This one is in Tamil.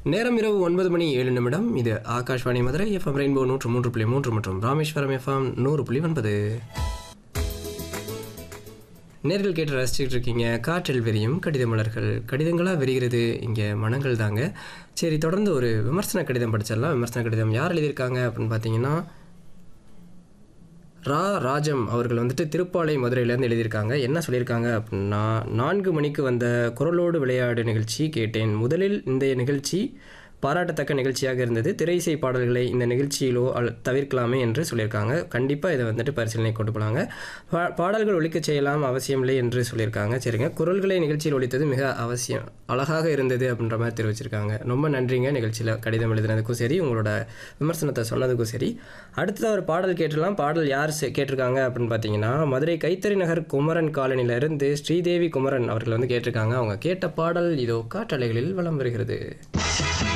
நேரம் இரவு ஒன்பது மணி ஏழு நிமிடம் இது ஆகாஷ்வாணி மதுரை எஃப்எம் ரெயின்போ நூற்று மூன்று புள்ளி மூன்று மற்றும் ராமேஸ்வரம் எஃப்எம் நூறு புள்ளி ஒன்பது நேர்கள் கேட்டு ரசிச்சுட்டு இருக்கீங்க காற்றில் விரியும் கடித மலர்கள் கடிதங்களாக விரிகிறது இங்கே மனங்கள் தாங்க சரி தொடர்ந்து ஒரு விமர்சன கடிதம் படிச்சிடலாம் விமர்சன கடிதம் யார் எழுதியிருக்காங்க அப்படின்னு பார்த்தீங்கன்னா ரா ராஜம் அவர்கள் வந்துட்டு திருப்பாலை மதுரையிலேருந்து எழுதியிருக்காங்க என்ன சொல்லியிருக்காங்க அப்படின்னா நான்கு மணிக்கு வந்த குரலோடு விளையாடு நிகழ்ச்சி கேட்டேன் முதலில் இந்த நிகழ்ச்சி பாராட்டத்தக்க நிகழ்ச்சியாக இருந்தது திரையிசை பாடல்களை இந்த நிகழ்ச்சியிலோ அல் தவிர்க்கலாமே என்று சொல்லியிருக்காங்க கண்டிப்பாக இதை வந்துட்டு பரிசீலனை கொண்டு போனாங்க பா பாடல்கள் ஒழிக்கச் செய்யலாம் அவசியமில்லை என்று சொல்லியிருக்காங்க சரிங்க குரல்களை நிகழ்ச்சியில் ஒழித்தது மிக அவசியம் அழகாக இருந்தது அப்படின்ற மாதிரி தெரிவிச்சிருக்காங்க ரொம்ப நன்றிங்க நிகழ்ச்சியில் கடிதம் எழுதினதுக்கும் சரி உங்களோட விமர்சனத்தை சொன்னதுக்கும் சரி அடுத்ததாக ஒரு பாடல் கேட்டுடலாம் பாடல் யார் செ- கேட்டிருக்காங்க அப்படின்னு பார்த்தீங்கன்னா மதுரை கைத்தறி நகர் குமரன் காலனியிலிருந்து ஸ்ரீதேவி குமரன் அவர்கள் வந்து கேட்டிருக்காங்க அவங்க கேட்ட பாடல் இதோ காற்றலைகளில் வலம் வருகிறது